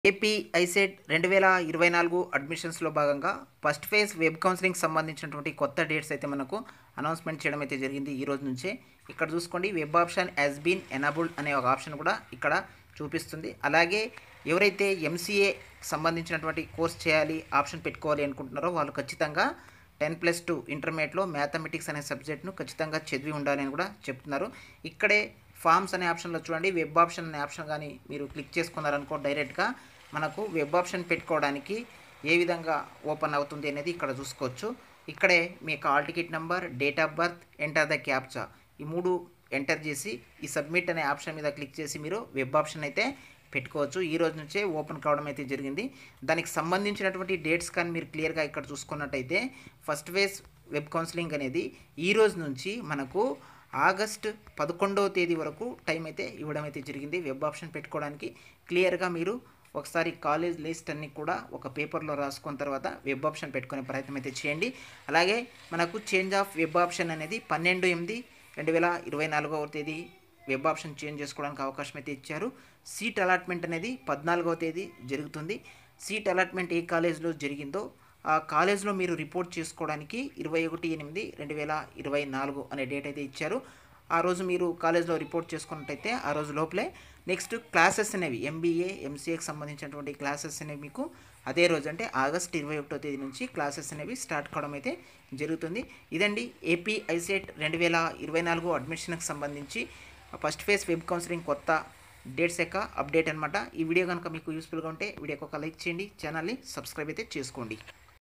AP ICET రెండు వేల ఇరవై నాలుగు అడ్మిషన్స్లో భాగంగా ఫస్ట్ ఫేజ్ వెబ్ కౌన్సిలింగ్ సంబంధించినటువంటి కొత్త డేట్స్ అయితే మనకు అనౌన్స్మెంట్ చేయడం అయితే జరిగింది ఈ రోజు నుంచే ఇక్కడ చూసుకోండి web option has been enabled అనే ఒక ఆప్షన్ కూడా ఇక్కడ చూపిస్తుంది అలాగే ఎవరైతే ఎంసీఏ సంబంధించినటువంటి కోర్స్ చేయాలి ఆప్షన్ పెట్టుకోవాలి అనుకుంటున్నారో వాళ్ళు ఖచ్చితంగా టెన్ ప్లస్ టూ ఇంటర్మీడియట్లో మ్యాథమెటిక్స్ అనే సబ్జెక్ట్ను ఖచ్చితంగా చదివి ఉండాలి అని కూడా చెప్తున్నారు ఇక్కడే ఫామ్స్ అనే ఆప్షన్లో చూడండి వెబ్ ఆప్షన్ అనే ఆప్షన్ కానీ మీరు క్లిక్ చేసుకున్నారనుకో డైరెక్ట్గా మనకు వెబ్ ఆప్షన్ పెట్టుకోవడానికి ఏ విధంగా ఓపెన్ అవుతుంది అనేది ఇక్కడ చూసుకోవచ్చు ఇక్కడే మీ call ticket number date of birth enter the captcha ఈ మూడు ఎంటర్ చేసి ఈ సబ్మిట్ అనే ఆప్షన్ మీద క్లిక్ చేసి మీరు వెబ్ ఆప్షన్ అయితే పెట్టుకోవచ్చు ఈ రోజు నుంచే ఓపెన్ కావడం అయితే జరిగింది దానికి సంబంధించినటువంటి డేట్స్ కానీ మీరు క్లియర్గా ఇక్కడ చూసుకున్నట్టయితే ఫస్ట్ ఫేజ్ వెబ్ కౌన్సిలింగ్ అనేది ఈ రోజు నుంచి మనకు ఆగస్ట్ పదకొండవ తేదీ వరకు టైం అయితే ఇవ్వడం అయితే జరిగింది వెబ్ ఆప్షన్ పెట్టుకోవడానికి క్లియర్గా మీరు ఒకసారి కాలేజ్ లిస్ట్ అన్ని కూడా ఒక పేపర్లో రాసుకున్న తర్వాత వెబ్ ఆప్షన్ పెట్టుకునే ప్రయత్నం అయితే చేయండి అలాగే మనకు చేంజ్ ఆఫ్ వెబ్ ఆప్షన్ అనేది పన్నెండు ఎనిమిది రెండు వేల ఇరవై నాలుగవ తేదీ వెబ్ ఆప్షన్ చేంజ్ చేసుకోవడానికి అవకాశం అయితే ఇచ్చారు సీట్ అలాట్మెంట్ అనేది పద్నాలుగవ తేదీ జరుగుతుంది సీట్ అలాట్మెంట్ ఏ కాలేజ్లో జరిగిందో ఆ కాలేజ్లో మీరు రిపోర్ట్ చేసుకోవడానికి ఇరవై ఒకటి ఎనిమిది రెండు వేల ఇరవై నాలుగు అనే డేట్ అయితే ఇచ్చారు ఆ రోజు మీరు కాలేజ్లో రిపోర్ట్ చేసుకున్నట్టయితే ఆ రోజు లోపలే నెక్స్ట్ క్లాసెస్ అనేవి ఎంబీఏ ఎంసీఏకి సంబంధించినటువంటి క్లాసెస్ అనేవి మీకు అదే రోజు అంటే ఆగస్ట్ ఇరవై ఒకటో తేదీ నుంచి క్లాసెస్ అనేవి స్టార్ట్ కావడం అయితే జరుగుతుంది ఇదండి ఏపీ ఐసెట్ రెండు వేల ఇరవై నాలుగు అడ్మిషన్కి సంబంధించి ఫస్ట్ ఫేజ్ వెబ్ కౌన్సిలింగ్ కొత్త డేట్స్ యొక్క అప్డేట్ అనమాట ఈ వీడియో కనుక మీకు యూస్ఫుల్గా ఉంటే వీడియోకి ఒక లైక్ చేయండి ఛానల్ని సబ్స్క్రైబ్ అయితే చేసుకోండి